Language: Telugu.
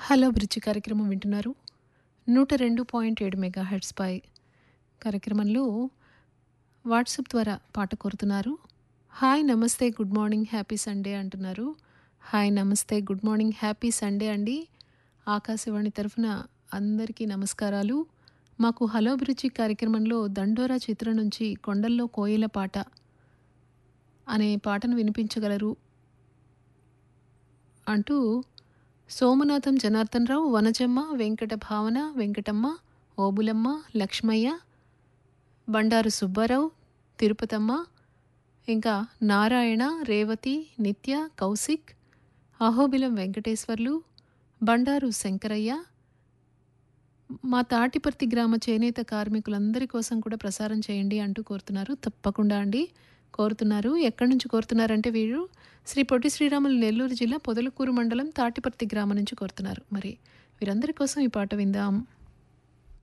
హలో బ్రిడ్జి కార్యక్రమం వింటున్నారు నూట రెండు పాయింట్ ఏడు మెగా హెడ్స్పై కార్యక్రమంలో వాట్సాప్ ద్వారా పాట కోరుతున్నారు హాయ్ నమస్తే గుడ్ మార్నింగ్ హ్యాపీ సండే అంటున్నారు హాయ్ నమస్తే గుడ్ మార్నింగ్ హ్యాపీ సండే అండి ఆకాశవాణి తరఫున అందరికీ నమస్కారాలు మాకు హలో బ్రిడ్జి కార్యక్రమంలో దండోరా చిత్రం నుంచి కొండల్లో కోయిల పాట అనే పాటను వినిపించగలరు అంటూ సోమనాథం జనార్దన్ రావు వనజమ్మ వెంకట భావన వెంకటమ్మ ఓబులమ్మ లక్ష్మయ్య బండారు సుబ్బారావు తిరుపతమ్మ ఇంకా నారాయణ రేవతి నిత్య కౌశిక్ అహోబిలం వెంకటేశ్వర్లు బండారు శంకరయ్య మా తాటిపర్తి గ్రామ చేనేత కార్మికులందరి కోసం కూడా ప్రసారం చేయండి అంటూ కోరుతున్నారు తప్పకుండా అండి కోరుతున్నారు ఎక్కడి నుంచి కోరుతున్నారంటే వీరు శ్రీ పొట్టి శ్రీరాములు నెల్లూరు జిల్లా పొదలకూరు మండలం తాటిపర్తి గ్రామం నుంచి కోరుతున్నారు మరి వీరందరి కోసం ఈ పాట విందాం